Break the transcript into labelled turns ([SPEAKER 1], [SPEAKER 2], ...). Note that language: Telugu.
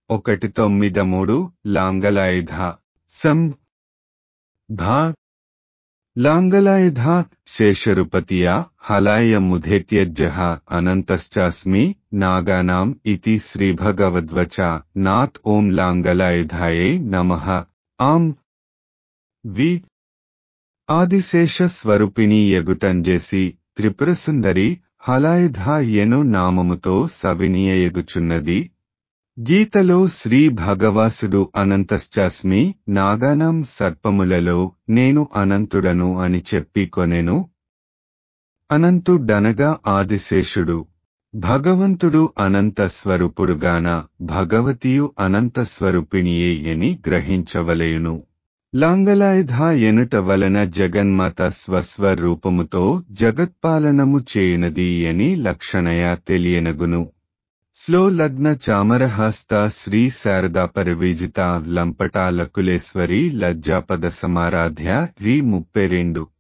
[SPEAKER 1] ఒకటి తొమ్మిది మూడు లాంగలాయుధ సం ధా లాంగలాయుధ శేషరుపతియా హలాయముధేత్యజ్జః అనంతశ్చాస్మి నాగానాం ఇతి శ్రీభగవద్వచ నాత్ ఓం లాంగలాయుధాయే నమః ఆం వి ఆదిశేష స్వరూపిణి ఎగుటంజేసి త్రిపురసుందరి హలాయుధ ఎను నామముతో సవినీయెగుచున్నది గీతలో శ్రీ భగవాసుడు అనంతశ్చాస్మి నాగానం సర్పములలో నేను అనంతుడను అని చెప్పి కొనెను అనంతుడనగా ఆదిశేషుడు భగవంతుడు అనంత స్వరూపుడుగాన భగవతియు అనంత స్వరూపిణియే అని గ్రహించవలయును లాంగలాయుధ ఎనుట వలన జగన్మాత స్వస్వరూపముతో జగత్పాలనము చేయునది అని లక్షణయ తెలియనగును స్లో లగ్న చామరహస్త శ్రీ శారదా పరివిజిత లంపటా లకులేశ్వరి లజ్జాపద సమారాధ్య రి ముప్పై రెండు